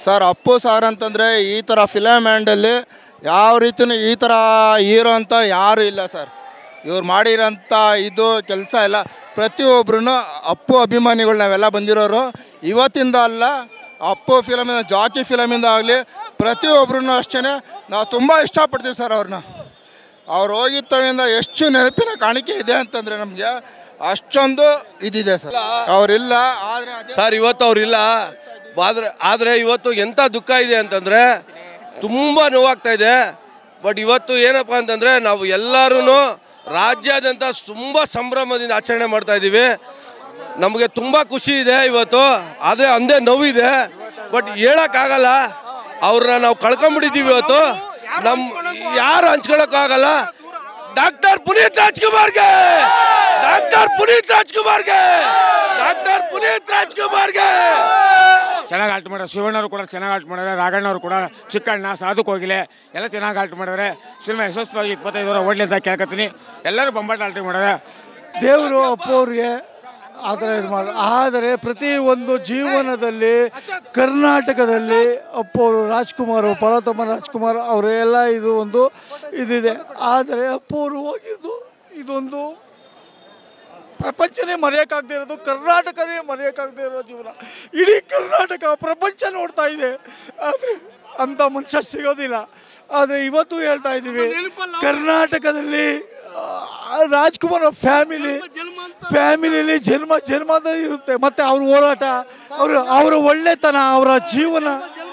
sir Appu sir ಅಂತಂದರೆ ಈ ಥರ ಫಿಲಮ್ ಆ್ಯಂಡಲ್ಲಿ ಯಾವ ರೀತಿಯೂ ಈ ಥರ ಹೀರೋ ಅಂತ ಯಾರೂ ಇಲ್ಲ ಸರ್ ಇವ್ರು ಮಾಡಿರೋಂಥ ಇದು ಕೆಲಸ ಎಲ್ಲ ಪ್ರತಿಯೊಬ್ಬರೂ ಅಪ್ಪು ಅಭಿಮಾನಿಗಳು ನಾವೆಲ್ಲ ಬಂದಿರೋರು ಇವತ್ತಿಂದ ಅಲ್ಲ ಅಪ್ಪು ಫಿಲಮಿಂದ ಜಾಕಿ ಫಿಲಮಿಂದ ಆಗಲಿ ಪ್ರತಿಯೊಬ್ಬರೂ ಅಷ್ಟೇ ನಾವು ತುಂಬ ಇಷ್ಟಪಡ್ತೀವಿ ಸರ್ ಅವ್ರನ್ನ ಅವ್ರು ಹೋಗಿತ್ತವಿಂದ ಎಷ್ಟು ನೆನಪಿನ ಕಾಣಿಕೆ ಇದೆ ಅಂತಂದರೆ ನಮಗೆ ಅಷ್ಟೊಂದು ಇದಿದೆ ಸರ್ ಅವರಿಲ್ಲ ಆದರೆ ಅದೇ ಸರ್ ಇವತ್ತು ಅವ್ರಿಲ್ಲ ಆದ್ರೆ ಆದರೆ ಇವತ್ತು ಎಂಥ ದುಃಖ ಇದೆ ಅಂತಂದರೆ ತುಂಬ ನೋವಾಗ್ತಾ ಇದೆ ಬಟ್ ಇವತ್ತು ಏನಪ್ಪ ಅಂತಂದರೆ ನಾವು ಎಲ್ಲರೂ ರಾಜ್ಯಾದ್ಯಂತ ತುಂಬ ಸಂಭ್ರಮದಿಂದ ಆಚರಣೆ ಮಾಡ್ತಾ ಇದ್ದೀವಿ ನಮಗೆ ತುಂಬ ಖುಷಿ ಇದೆ ಇವತ್ತು ಆದರೆ ಅಂದೇ ನೋವಿದೆ ಬಟ್ ಹೇಳೋಕ್ಕಾಗಲ್ಲ ಅವ್ರನ್ನ ನಾವು ಕಳ್ಕೊಂಬಿಟ್ಟಿದ್ದೀವಿ ಇವತ್ತು ನಮ್ಮ ಯಾರು ಹಂಚ್ಕೊಳಕ್ಕಾಗಲ್ಲ ಡಾಕ್ಟರ್ ಪುನೀತ್ ರಾಜ್ಕುಮಾರ್ಗೆ ಡಾಕ್ಟರ್ ಪುನೀತ್ ರಾಜ್ಕುಮಾರ್ಗೆ ಡಾಕ್ಟರ್ ಪುನೀತ್ ರಾಜ್ಕುಮಾರ್ಗೆ ಚೆನ್ನಾಗಿ ಆಲ್ಟ್ ಮಾಡ್ಯಾರ ಶಿವಣ್ಣವರು ಕೂಡ ಚೆನ್ನಾಗಿ ಆಲ್ಟ್ ಮಾಡಿದ್ದಾರೆ ರಾಘಣ್ಣವರು ಕೂಡ ಚಿಕ್ಕಣ್ಣ ಸಾಧು ಕೋಗಿಲೆ ಎಲ್ಲ ಚೆನ್ನಾಗಿ ಆಲ್ಟ್ ಮಾಡಿದ್ದಾರೆ ಸಿನಿಮಾ ಯಶಸ್ವಿಯಾಗಿ ಇಪ್ಪತ್ತೈದು ವರ್ಷ ಓಡ್ಲಿ ಅಂತ ಕೇಳ್ಕೊತೀನಿ ಎಲ್ಲರೂ ಬೊಂಬಾಟ ಆಲ್ಟ್ ಮಾಡ್ಯಾರ ದೇವರು ಅಪ್ಪು ಅವ್ರಿಗೆ ಆ ಥರ ಇದು ಮಾಡಿ ಆದರೆ ಪ್ರತಿ ಒಂದು ಜೀವನದಲ್ಲಿ ಕರ್ನಾಟಕದಲ್ಲಿ ಅಪ್ಪು ಅವರು ರಾಜ್ಕುಮಾರ್ ಪರ್ವತಮ್ಮ ರಾಜ್ಕುಮಾರ್ ಅವರೆಲ್ಲ ಇದು ಒಂದು ಇದಿದೆ ಆದರೆ ಅಪ್ಪು ಅವರು ಹೋಗಿದ್ದು ಇದೊಂದು ಪ್ರಪಂಚನೇ ಮರೆಯೋಕ್ಕಾಗದೇ ಇರೋದು ಕರ್ನಾಟಕನೇ ಮರೆಯೋಕ್ಕಾಗದೇ ಇರೋ ಜೀವನ ಇಡೀ ಕರ್ನಾಟಕ ಪ್ರಪಂಚ ನೋಡ್ತಾ ಇದೆ ಆದರೆ ಅಂಥ ಮನುಷ್ಯ ಸಿಗೋದಿಲ್ಲ ಆದರೆ ಇವತ್ತು ಹೇಳ್ತಾ ಇದ್ದೀವಿ ಕರ್ನಾಟಕದಲ್ಲಿ ಆ, ರಾಜ್ಕುಮಾರ್ ಫ್ಯಾಮಿಲಿ ಫ್ಯಾಮಿಲಿಲಿ ಜನ್ಮ ಜನ್ಮದ ಇರುತ್ತೆ ಮತ್ತೆ ಅವ್ರ ಹೋರಾಟ ಅವರು ಅವರ ಒಳ್ಳೆತನ ಅವರ ಜೀವನ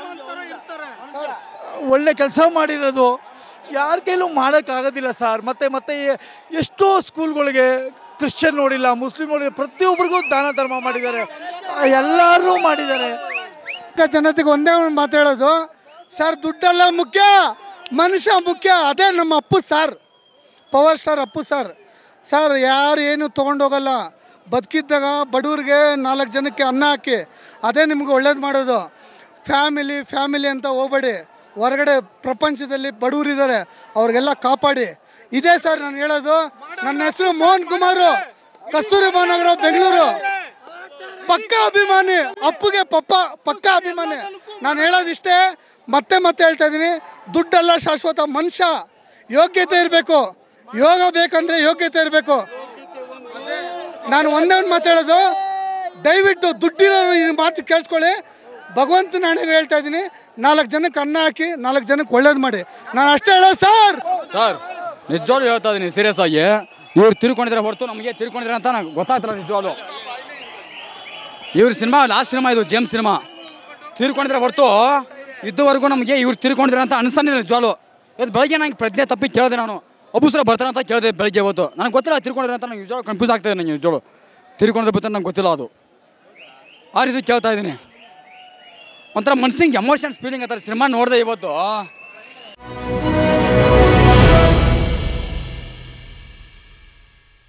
ಒಳ್ಳೆ ಕೆಲಸ ಮಾಡಿರೋದು ಯಾರ ಕೈಲೂ ಮಾಡೋಕ್ಕಾಗೋದಿಲ್ಲ ಸರ್ ಮತ್ತೆ ಮತ್ತೆ ಎಷ್ಟೋ ಸ್ಕೂಲ್ಗಳಿಗೆ ಕ್ರಿಶ್ಚಿಯನ್ ನೋಡಿಲ್ಲ ಮುಸ್ಲಿಂ ನೋಡಿಲ್ಲ ಪ್ರತಿಯೊಬ್ಬರಿಗೂ ದಾನ ಧರ್ಮ ಮಾಡಿದ್ದಾರೆ ಎಲ್ಲರೂ ಮಾಡಿದ್ದಾರೆ ಜನತೆಗೆ ಒಂದೇ ಒಂದು ಮಾತಾಡೋದು ಸರ್ ದುಡ್ಡೆಲ್ಲ ಮುಖ್ಯ ಮನುಷ್ಯ ಮುಖ್ಯ ಅದೇ ನಮ್ಮ Appu sir power star Appu sir sir ಯಾರು ಏನು ತೊಗೊಂಡೋಗಲ್ಲ ಬದುಕಿದ್ದಾಗ ಬಡವ್ರಿಗೆ ನಾಲ್ಕು ಜನಕ್ಕೆ ಅನ್ನ ಹಾಕಿ ಅದೇ ನಿಮ್ಗೆ ಒಳ್ಳೇದು ಮಾಡೋದು ಫ್ಯಾಮಿಲಿ ಫ್ಯಾಮಿಲಿ ಅಂತ ಹೋಗ್ಬೇಡಿ ಹೊರಗಡೆ ಪ್ರಪಂಚದಲ್ಲಿ ಬಡವರಿದ್ದಾರೆ ಅವ್ರಿಗೆಲ್ಲ ಕಾಪಾಡಿ ಇದೇ ಸರ್ ನಾನು ಹೇಳೋದು ನನ್ನ ಹೆಸರು ಮೋಹನ್ ಕುಮಾರು ಕಸ್ತೂರಿಬಾ ನಗರ ಬೆಂಗಳೂರು ಪಕ್ಕ ಅಭಿಮಾನಿ ಅಪ್ಪುಗೆ ಪಪ್ಪ ಪಕ್ಕ ಅಭಿಮಾನಿ ನಾನು ಹೇಳೋದಿಷ್ಟೇ ಮತ್ತೆ ಮತ್ತೆ ಹೇಳ್ತಾ ಇದ್ದೀನಿ ದುಡ್ಡೆಲ್ಲ ಶಾಶ್ವತ ಮನುಷ್ಯ ಯೋಗ್ಯತೆ ಇರಬೇಕು ಯೋಗ ಬೇಕಂದ್ರೆ ಯೋಗ್ಯತೆ ಇರಬೇಕು ನಾನು ಒಂದೇ ಒಂದು ಮಾತು ಹೇಳೋದು ದಯವಿಟ್ಟು ದುಡ್ಡಿರೋರು ಈ ಮಾತು ಕೇಳಿಸ್ಕೊಳ್ಳಿ ಭಗವಂತನ ಹಣೆಗೆ ಹೇಳ್ತಾ ಇದ್ದೀನಿ ನಾಲ್ಕು ಜನಕ್ಕೆ ಅನ್ನ ಹಾಕಿ ನಾಲ್ಕು ಜನಕ್ಕೆ ಒಳ್ಳೇದು ಮಾಡಿ ನಾನು ಅಷ್ಟೇ ಹೇಳೋದು ಸರ್ ಸರ್ ನಿಜವಾಗ್ಲೂ ಹೇಳ್ತಾ ಇದ್ದೀನಿ ಸೀರಿಯಸ್ ಆಗಿ ಇವ್ರು ತಿರ್ಕೊಂಡಿದ್ರೆ ಹೊರತು ನಮಗೆ ತಿರ್ಕೊಂಡಿದ್ರೆ ಅಂತ ನಂಗೆ ಗೊತ್ತಾಗ್ತಿಲ್ಲ ನಿಜವಾಗ್ಲು ಇವ್ರ ಸಿನಿಮಾ ಲಾಸ್ಟ್ ಸಿನಿಮಾ ಇದು ಜೇಮ್ಸ್ ಸಿನಿಮಾ ತಿರ್ಕೊಂಡಿದ್ರೆ ಹೊರತು ಇದುವರೆಗೂ ನಮಗೆ ಇವ್ರು ತಿರ್ಕೊಂಡಿದ್ರೆ ಅಂತ ಅನಿಸ್ತಾನೆ ನಿಜವಾಗ್ಲು ಇವತ್ತು ಬೆಳಗ್ಗೆ ನಂಗೆ ಪ್ರಜ್ಞೆ ತಪ್ಪಿ ಕೇಳಿದೆ ನಾನು ಒಬ್ಬಸರ ಬರ್ತಾರೆ ಅಂತ ಕೇಳಿದೆ ಬೆಳಗ್ಗೆ ಇವತ್ತು ನನಗೆ ಗೊತ್ತಿಲ್ಲ ತಿರ್ಕೊಂಡಿದ್ರೆ ಅಂತ ನಂಗೆ ನಿಜವಾಗ್ಲು ಕನ್ಫ್ಯೂಸ್ ಆಗ್ತಾಯಿದೆ ನನಗೆ ನಿಜವಾಗ್ಲು ತಿರ್ಕೊಂಡಿದ್ರೆ ಬರ್ತಾರೆ ನಂಗೆ ಗೊತ್ತಿಲ್ಲ ಅದು ಆ ರೀತಿ ಕೇಳ್ತಾ ಇದ್ದೀನಿ ಒಂಥರ ಮನ್ಸಿಗೆ ಎಮೋಷನ್ಸ್ ಫೀಲಿಂಗ್ ಅಂತಾರೆ ಸಿನಿಮಾ ನೋಡಿದೆ ಇವತ್ತು